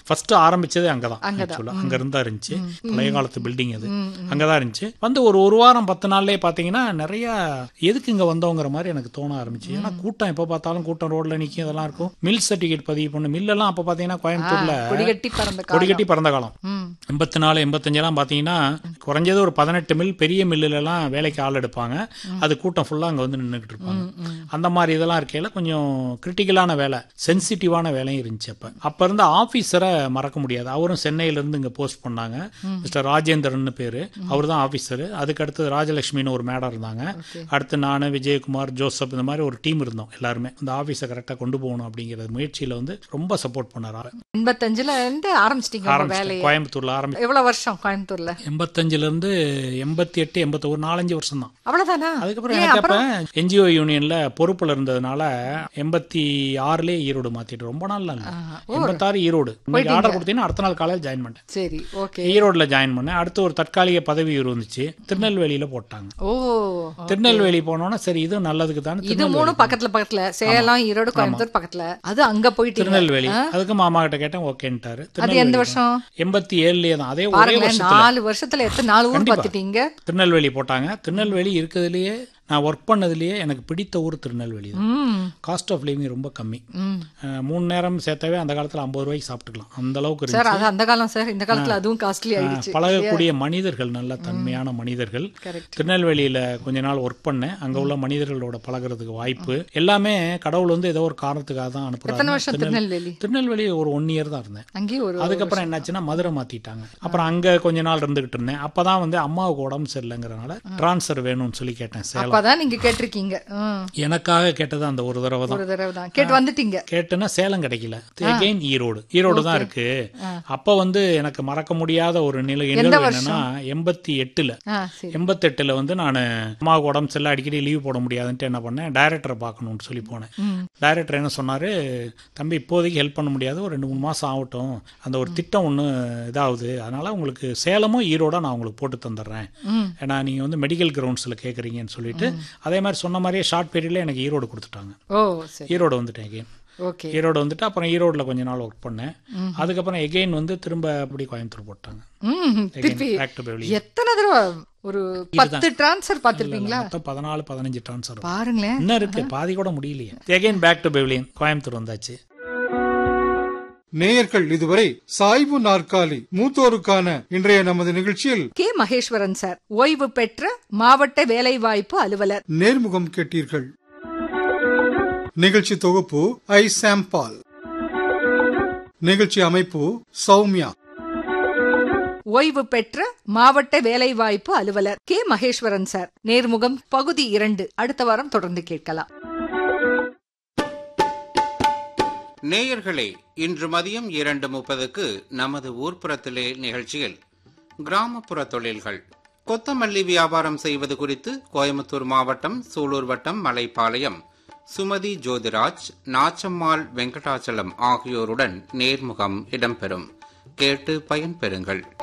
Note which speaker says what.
Speaker 1: First ஆரம்பிச்சதே அங்கதான் ஆக்சுவலா அங்க இருந்தா இருந்துச்சு பழைய காலத்து பில்டிங் அது அங்கதான் இருந்துச்சு வந்து ஒரு ஒரு வாரம் பத்து நாள்லயே பாத்தீங்கன்னா நிறைய எதுக்கு இங்க வந்தோங்கிற மாதிரி எனக்கு தோண ஆரம்பிச்சு ஏன்னா கூட்டம் எப்ப பார்த்தாலும் கூட்டம் ரோட்ல நிக்கும் இதெல்லாம் இருக்கும் மில் சர்டிபிகேட் பதிவு பண்ணு மில் எல்லாம் அப்ப பாத்தீங்கன்னா கோயம்புத்தூர்ல
Speaker 2: கொடிகட்டி பறந்த
Speaker 1: கொடி
Speaker 2: காலம்
Speaker 1: கட்டி பறந்த காலம்
Speaker 2: ம்.
Speaker 1: எண்பத்தி நாலு எண்பத்தஞ்செல்லாம் பார்த்தீங்கன்னா குறைஞ்சது ஒரு பதினெட்டு மில் பெரிய மில்லுலலாம் வேலைக்கு ஆள் எடுப்பாங்க அது கூட்டம் ஃபுல்லாக அங்கே வந்து நின்றுக்கிட்டு இருப்பாங்க அந்த மாதிரி இதெல்லாம் இருக்கையில கொஞ்சம் கிரிட்டிக்கலான வேலை சென்சிட்டிவான வேலையும் இருந்துச்சு அப்போ அப்போ இருந்த ஆஃபீஸரை மறக்க முடியாது அவரும் சென்னையிலேருந்து இங்கே போஸ்ட் பண்ணாங்க மிஸ்டர் ராஜேந்திரன் பேர் அவர் தான் ஆஃபீஸர் அதுக்கு அடுத்தது ராஜலட்சுமின்னு ஒரு மேடம் இருந்தாங்க அடுத்து நான் விஜயகுமார் ஜோசப் இந்த மாதிரி ஒரு டீம் இருந்தோம் எல்லாருமே இந்த ஆஃபீஸை கரெக்டாக கொண்டு போகணும் அப்படிங்கிற முயற்சியில் வந்து ரொம்ப சப்போர்ட் பண்ணார்
Speaker 2: எண்பத்தஞ்சுல இருந்து ஆரம்பிச்சிட்டீங்க உங்க
Speaker 1: ஆரம்பிச்சு
Speaker 2: வேலையை
Speaker 1: கோயம்புத்தூர்ல ஆரம்பி
Speaker 2: எவ்வளவு வருஷம் கோயம்புத்தூர்ல
Speaker 1: எண்பத்தஞ்சுல இருந்து எண்பத்தி எட்டு எண்பத்தி ஒரு நாலஞ்சு வருஷம் தான்
Speaker 2: அவ்வளவுதானா
Speaker 1: அதுக்கப்புறம்
Speaker 2: ஏன்
Speaker 1: எனக்கு அப்ப என்ஜிஓ யூனியன்ல பொறுப்புல இருந்ததுனால எண்பத்தி ஆறுலயே ஈரோடு மாத்திட்டு ரொம்ப நாள்ல இல்ல எண்பத்தாறு ஈரோடு இன்னைக்கு ஆர்டர் கொடுத்தீங்கன்னா அடுத்த நாள் காலையில் ஜாயின் பண்ணேன்
Speaker 2: சரி ஓகே
Speaker 1: ஈரோடுல ஜாயின் பண்ணேன் அடுத்து ஒரு தற்காலிக பதவி இருந்துச்சு திருநெல்வேலியில போட்டாங்க
Speaker 2: ஓ
Speaker 1: திருநெல்வேலி போனோன்னா சரி இது நல்லதுக்கு தான்
Speaker 2: இது மூணு பக்கத்துல பக்கத்துல சேலம் ஈரோடு கோயம்புத்தூர் பக்கத்துல அது அங்க போயிட்டு
Speaker 1: திருநெல்வேலி அதுக்கு மாமா கிட்ட கேட்டேன் ஓகேன்ட்டாரு
Speaker 2: அது எந்த வருஷம்
Speaker 1: எண்பத்தி ஏழுலயே தான் அதே ஒரே
Speaker 2: பாருங்களேன்
Speaker 1: வருஷத்துல
Speaker 2: நாலு வருஷத்துல எத்தனை நாலு ஊர் பார்த்துட்டீங்க
Speaker 1: திருநெல்வேலி போட்டாங்க திருநெல்வேலி இருக்கிறதுலயே நான் ஒர்க் பண்ணதுலயே எனக்கு பிடித்த ஊர் திருநெல்வேலி தான்
Speaker 2: ம்
Speaker 1: காஸ்ட் ஆஃப் லிவிங் ரொம்ப கம்மி
Speaker 2: ம்
Speaker 1: அஹ், மூணு நேரம் சேர்த்தாவே அந்த காலத்துல ஐம்பது ரூபாய்க்கு சாப்பிட்டுக்கலாம் அந்த அளவுக்கு இருந்துச்சு
Speaker 2: சார் அது அந்த காலம் சார் இந்த காலத்துல அதுவும் காஸ்ட்லி ஆயிடுச்சு
Speaker 1: பழகக்கூடிய மனிதர்கள் நல்ல தன்மையான மனிதர்கள்
Speaker 2: கரெக்ட்
Speaker 1: திருநெல்வேலியில கொஞ்ச நாள் ஒர்க் பண்ணேன் அங்க உள்ள மனிதர்களோட பழகுறதுக்கு வாய்ப்பு எல்லாமே கடவுள் வந்து ஏதோ ஒரு காரணத்துக்காக தான்
Speaker 2: எத்தனை
Speaker 1: அனுப்புறாங்க
Speaker 2: வருஷம் திருநெல்வேலி
Speaker 1: திருநெல்வேலி ஒரு ஒன் இயர் தான் இருந்தேன்
Speaker 2: அங்கேயும் ஒரு
Speaker 1: அதுக்கப்புறம் என்னாச்சுன்னா மதுரை மாத்திட்டாங்க அப்புறம் அங்க கொஞ்ச நாள் இருந்துகிட்டு இருந்தேன் அப்பதான் வந்து அம்மாவுக்கு உடம்பு சரியில்லைங்கிறனால டிரான்ஸ்ஃபர் வேணும்னு சொல்லி கேட்டேன் சேலம்
Speaker 2: அப்பதான் நீங்க கேட்டிருக்கீங்க ம்,
Speaker 1: எனக்காக கேட்டது அந்த ஒரு தடவை தான்
Speaker 2: ஒரு தடவை தான் கேட்டு வந்துட்டீங்க
Speaker 1: கேட்டேன்னா சேலம் கிடைக்கல அகைன் ஈரோடு ஈரோடு தான் இருக்கு அப்ப வந்து எனக்கு மறக்க முடியாத ஒரு நிலை நிகழ்வு என்னன்னா எண்பத்தி எட்டுல
Speaker 2: ஆ சரி
Speaker 1: எண்பத்தெட்டுல வந்து நான் அம்மாவுக்கு உடம்பு சரியில்லை அடிக்கடி லீவ் போட முடியாதுன்ட்டு என்ன பண்ணேன் டைரக்டரை பார்க்கணும்னு சொல்லி போனேன்
Speaker 2: ம்
Speaker 1: டைரக்டர் என்ன சொன்னாரு தம்பி இப்போதைக்கு ஹெல்ப் பண்ண முடியாது ஒரு ரெண்டு மூணு மாசம் ஆகட்டும் அந்த ஒரு திட்டம் ஒன்று இதாகுது அதனால உங்களுக்கு சேலமும் ஈரோட நான் உங்களுக்கு போட்டு தந்துடுறேன்
Speaker 2: ம்
Speaker 1: ஏன்னா நீங்க வந்து மெடிக்கல் கிரவுண்ட்ஸில் கேட்குறீங்கன்னு சொல்லிட்டு அதே மாதிரி சொன்ன மாதிரியே ஷார்ட் பீரியட்ல எனக்கு ஈரோடு கொடுத்துட்டாங்க
Speaker 2: ஓ சரி
Speaker 1: ஈரோடு வந்துட்டேன் again
Speaker 2: ஓகே
Speaker 1: ஈரோடு வந்துட்டு அப்புறம் ஈரோட்ல கொஞ்ச நாள் ஒர்க் பண்ணேன் அதுக்கப்புறம் எகெயின் வந்து திரும்ப அப்படி கோயம்புத்தூர் போட்டாங்க
Speaker 2: ம் திருப்பி
Speaker 1: பேக் டு பெவிலி
Speaker 2: எத்தனை தடவை ஒரு பத்து டிரான்ஸ்ஃபர் பார்த்திருப்பீங்களா
Speaker 1: மொத்தம் பதினாலு பதினஞ்சு ட்ரான்ஸ்ஃபர்
Speaker 2: பாருங்களேன்
Speaker 1: இன்னும் இருக்கு பாதி கூட முடியலையே again back to pavilion Coimbatore வந்தாச்சு
Speaker 3: நேயர்கள் இதுவரை சாய்வு நாற்காலி மூத்தோருக்கான இன்றைய நமது நிகழ்ச்சியில்
Speaker 2: கே மகேஸ்வரன் சார் ஓய்வு பெற்ற மாவட்ட வேலைவாய்ப்பு அலுவலர்
Speaker 3: நேர்முகம் கேட்டீர்கள் நிகழ்ச்சி தொகுப்பு ஐ சாம்பால் நிகழ்ச்சி அமைப்பு சௌமியா
Speaker 2: ஓய்வு பெற்ற மாவட்ட வேலைவாய்ப்பு அலுவலர் கே மகேஸ்வரன் சார் நேர்முகம் பகுதி இரண்டு அடுத்த வாரம் தொடர்ந்து கேட்கலாம்
Speaker 4: நேயர்களே இன்று மதியம் இரண்டு முப்பதுக்கு நமது ஊர்ப்புறத்திலே நிகழ்ச்சியில் கிராமப்புற தொழில்கள் கொத்தமல்லி வியாபாரம் செய்வது குறித்து கோயம்புத்தூர் மாவட்டம் சூலூர் வட்டம் மலைப்பாளையம் சுமதி ஜோதிராஜ் நாச்சம்மாள் வெங்கடாச்சலம் ஆகியோருடன் நேர்முகம் இடம்பெறும் கேட்டு பயன்பெறுங்கள்